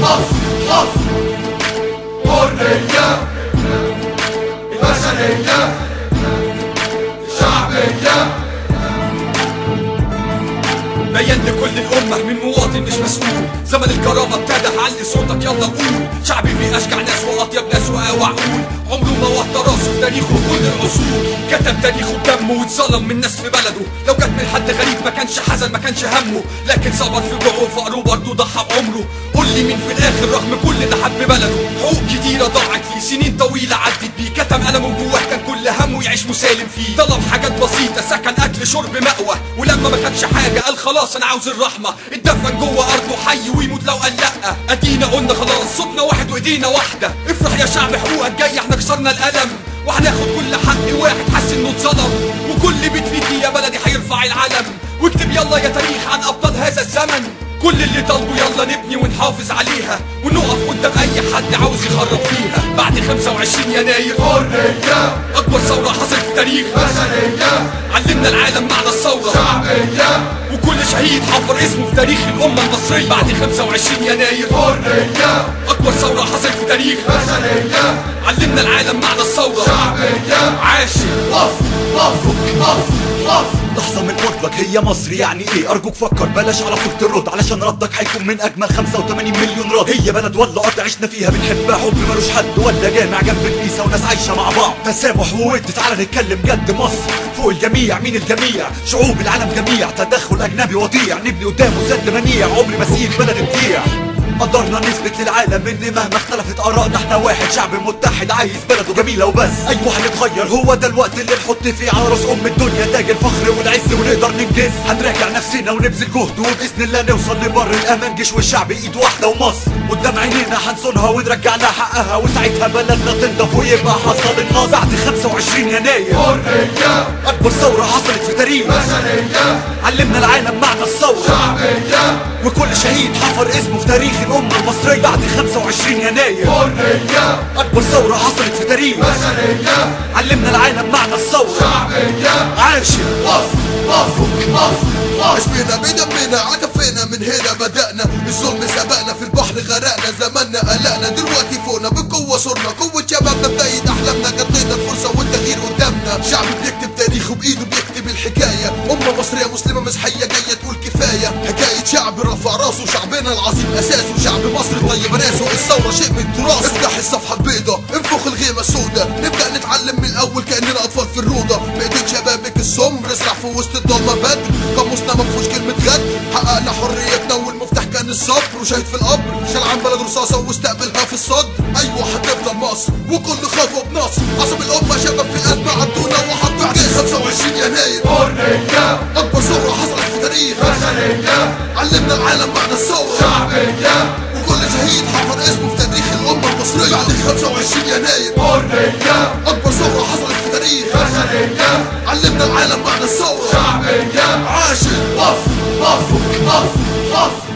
مصر مصر حرية البشرية الشعبية بين لكل الأمة من مواطن مش مسؤول زمن الكرامة ابتدى علي صوتك يلا قول شعبي فيه أشجع ناس وأطيب ناس وأوع عقول عمره ما وطى راسه في تاريخه كل العصور كتب تاريخه بدمه واتظلم من ناس في بلده لو جت من حد غريب ما كانش حزن ما كانش همه لكن صبر في جوعه وفقره برضه ضحى بعمره قول لي مين في الآخر رغم كل ده حب بلده حقوق كتيرة ضاعت فيه سنين طويلة عدت بيه كتم ألمه جواه كان كل همه يعيش مسالم فيه طلب حاجات بسيطة سكن أكل شرب مأوى ولما ما كانش حاجة قال خلاص أنا عاوز الرحمة اتدفن جوه أرضه حي ويموت لو قال لأ أدينا قلنا خلاص صوتنا واحد وإيدينا واحدة افرح يا شعب حقوقك جاي احنا كسرنا الألم وهناخد كل حق واحد حس انه اتظلم وكل بيت فيك يا بلدي هيرفع العلم واكتب يلا يا تاريخ عن ابطال هذا الزمن كل اللي طالبه يلا نبني ونحافظ عليها ونقف قدام اي حد عاوز يخرب فيها بعد 25 يناير حرية اكبر ثوره حصلت في التاريخ بشرية علمنا العالم معنى الثوره شعبية وكل شهيد حفر اسمه في تاريخ الامه المصريه بعد 25 يناير حرية اكبر ثوره حصلت في تاريخ بشرية علمنا العالم معنى الثوره شعبية عاشر مصر مصر مصر مصر لحظة من فضلك هي مصر يعني ايه ارجوك فكر بلاش على طول ترد علشان ردك هيكون من اجمل 85 مليون رد هي بلد ولا ارض عشنا فيها بنحبها حب ملوش حد ولا جامع جنب كنيسة وناس عايشة مع بعض تسامح وود تعالى نتكلم جد مصر فوق الجميع مين الجميع شعوب العالم جميع تدخل اجنبي وضيع نبني قدامه سد منيع عمري ما اسيب بلد تضيع قدرنا نثبت للعالم ان مهما اختلفت ارائنا احنا واحد شعب متحد عايز بلده جميلة وبس ايوه هنتغير هو ده الوقت اللي نحط فيه على راس ام الدنيا تاج الفخر والعز ونقدر ننجز هنراجع نفسنا ونبذل جهد وباذن الله نوصل لبر الامان جيش والشعب ايد واحده ومصر قدام عينينا هنصونها ونرجع لها حقها وساعتها بلدنا تنضف ويبقى حصل النصر بعد 25 يناير حرية اكبر ثوره حصلت في تاريخ بشرية علمنا العالم معنى الثوره شعبية وكل شهيد حفر اسمه في تاريخ الأمة المصرية بعد 25 يناير حرية أكبر ثورة حصلت في تاريخ بشرية علمنا العالم معنى الثورة شعبية عاشر مصر مصر مصر مصر عشبنا بدمنا عكفينا من هنا بدأنا الظلم سبقنا في البحر غرقنا زماننا قلقنا دلوقتي فوقنا بالقوة صرنا قوة شبابنا بداية أحلامنا جدينا الفرصة والتغيير قدامنا شعب بيكتب تاريخه بإيده بيكتب الحكاية أمة مصرية مسلمة مسيحية جاية تقول كفاية حكاية شعب رفع راسه شعبنا العظيم أساسه شعب مصر طيب ناسه الثورة شيء من تراثه افتح الصفحة البيضاء انفخ الغيمة السوداء نبدأ نتعلم من الأول كأننا أطفال في الروضة بإيدين شبابك السمر ازرع في وسط الضلمة بدر قاموسنا مفهوش كلمة غد حققنا حريتنا والمفتاح كان الصبر وشهد في القبر شال عن بلد رصاصة واستقبلها في الصدر أيوة هتفضل مصر وكل خطوة بنصر عصب الأمة شباب في أزمة عدونا وحطوا عليه 25 يناير حرية أكبر ثورة حصلت في تاريخ بشرية علمنا العالم معنى الثورة شعبية وكل شهيد حفر اسمه في تاريخ الأمة المصرية بعد 25 يناير حرية أكبر ثورة حصلت في تاريخ بشرية علمنا العالم معنى الثورة شعبية عاشر مصر مصر مصر مصر